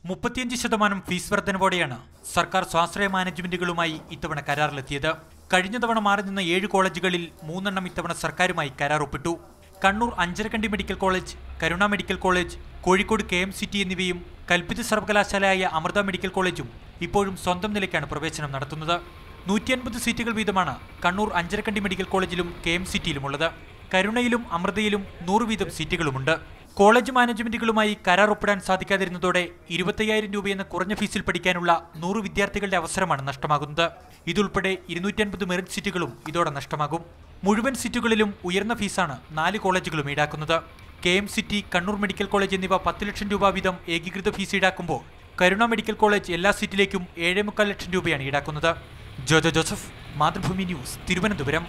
മുപ്പത്തിയഞ്ച് ശതമാനം ഫീസ് വർധനവോടെയാണ് സർക്കാർ സ്വാശ്രയ മാനേജ്മെന്റുകളുമായി ഇത്തവണ കരാറിലെത്തിയത് കഴിഞ്ഞ തവണ മാറി നിന്ന ഏഴ് കോളേജുകളിൽ മൂന്നെണ്ണം ഇത്തവണ സർക്കാരുമായി കരാർ ഒപ്പിട്ടു Kannur Anjarakandy medical college Karuna medical college Kozhikode K M city എന്നിവയും കൽപ്പിത സർവകലാശാലയായ അമൃത മെഡിക്കൽ കോളേജും ഇപ്പോഴും സ്വന്തം നിലയ്ക്കാണ് പ്രവേശനം നടത്തുന്നത് നൂറ്റി അൻപത് സീറ്റുകൾ വീതമാണ് കണ്ണൂർ അഞ്ചരക്കണ്ടി മെഡിക്കൽ കോളേജിലും കെ എം സിറ്റിയിലുമുള്ളത് കരുണയിലും അമൃതയിലും നൂറ് വീതം സീറ്റുകളുമുണ്ട് കോളേജ് മാനേജ്മെന്റുകളുമായി കരാർ ഒപ്പിടാൻ സാധിക്കാതിരുന്നതോടെ ഇരുപത്തയ്യായിരം രൂപയെന്ന കുറഞ്ഞ ഫീസിൽ പഠിക്കാനുള്ള നൂറ് വിദ്യാർത്ഥികളുടെ അവസരമാണ് നഷ്ടമാകുന്നത് ഇതുൾപ്പെടെ ഇരുന്നൂറ്റി അൻപത് മെറിറ്റ് സീറ്റുകളും ഇതോടെ നഷ്ടമാകും മുഴുവൻ സീറ്റുകളിലും ഉയർന്ന ഫീസാണ് നാല് കോളേജുകളും ഈടാക്കുന്നത് K M city Kannur medical college എന്നിവ പത്ത് ലക്ഷം രൂപ വീതം ഏകീകൃത ഫീസ് ഈടാക്കുമ്പോൾ കരുണ മെഡിക്കൽ കോളേജ് എല്ലാ സീറ്റിലേക്കും ഏഴേ മുക്കാൽ ലക്ഷം രൂപയാണ് ഈടാക്കുന്നത് ജോജോ ജോസഫ് മാതൃഭൂമി ന്യൂസ് തിരുവനന്തപുരം